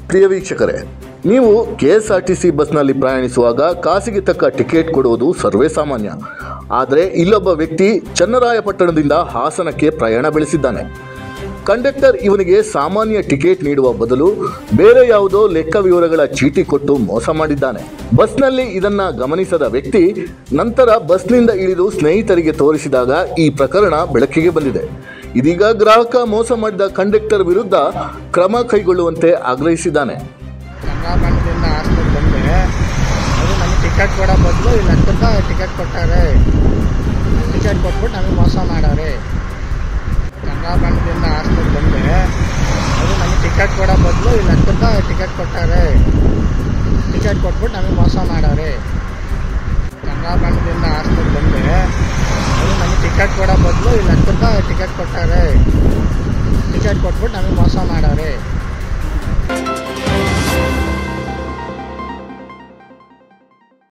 ಪ್ರಿಯ ವೀಕ್ಷಕರೇ ನೀವು K S R T C ಬಸ್ನಲ್ಲಿ ಪ್ರಯಾಣಿಸುವಾಗ ಕಾಸಿಗೆ ತಕ್ಕ ಟಿಕೆಟ್ ಕೊಡುವುದು ಸರ್ವೇ ಸಾಮಾನ್ಯ ಆದರೆ ಇಲ್ಲೊಬ್ಬ ವ್ಯಕ್ತಿ ಚನ್ನರಾಯಪಟ್ಟಣದಿಂದ ಹಾಸನಕ್ಕೆ ಪ್ರಯಾಣ ಬೆಳೆಸಿದ್ದಾನೆ ಕಂಡಕ್ಟರ್ ಇವನಿಗೆ ಸಾಮಾನ್ಯ ಟಿಕೆಟ್ ನೀಡುವ ಬದಲು ಬೇರೆ ಯಾವುದೋ ಲೆಕ್ಕ ವಿವರಗಳ ಚೀಟಿ ಕೊಟ್ಟು ಮೋಸ ಮಾಡಿದ್ದಾನೆ ಬಸ್ನಲ್ಲಿ ಇದನ್ನ ಗಮನಿಸದ ವ್ಯಕ್ತಿ ನಂತರ ಬಸ್ನಿಂದ ಇಳಿದು ಸ್ನೇಹಿತರಿಗೆ ತೋರಿಸಿದಾಗ ಈ ಪ್ರಕರಣ ಬೆಳಕಿಗೆ ಬಂದಿದೆ ಇದೀಗ ಗ್ರಾಹಕ ಮೋಸ ಮಾಡಿದ ಕಂಡಕ್ಟರ್ ವಿರುದ್ಧ ಕ್ರಮ ಕೈಗೊಳ್ಳುವಂತೆ ಆಗ್ರಹಿಸಿದ್ದಾನೆ ಚಂದ್ರಾಬಣ್ಣದಿಂದ ಹಾಸ್ಟೆಲ್ ಬಂದೆ ಅದು ನಮಗೆ ಟಿಕೆಟ್ ಕೊಡೋ ಬದಲು ಇಲ್ಲಿ ಹತ್ತಕ್ಕ ಟಿಕೆಟ್ ಕೊಟ್ಟಾರೆ ಟಿಕೆಟ್ ಕೊಟ್ಬಿಟ್ಟು ನಮಗೆ ಮೋಸ ಮಾಡಾರೆ ಚಂದ್ರಾಬಣ್ಣದಿಂದ ಹಾಸ್ಟೆಲ್ ಬಂದೆ ಅದು ನಮಗೆ ಟಿಕೆಟ್ ಕೊಡೋ ಬದಲು ಇಲ್ಲಿ ಹತ್ತಕ್ಕ ಟಿಕೆಟ್ ಕೊಟ್ಟಾರೆ ಟಿಕೆಟ್ ಕೊಟ್ಬಿಟ್ಟು ನಮಗೆ ಮೋಸ ಮಾಡಾರೆ ಚಂದ್ರಾಬಣ್ಣದಿಂದ ಹಾಸ್ಟೆಲ್ ಬಂದೆ ಅದು ನಮಗೆ ಟಿಕೆಟ್ ಕೊಡೋ ಬದಲು ಇಲ್ಲಿ ಹತ್ತಕ್ಕ ಟಿಕೆಟ್ ಕೊಟ್ಟಾರೆ ಟಿಕೆಟ್ ಕೊಟ್ಬಿಟ್ಟು ನಮಗೆ ಮೋಸ ಮಾಡಾರೆ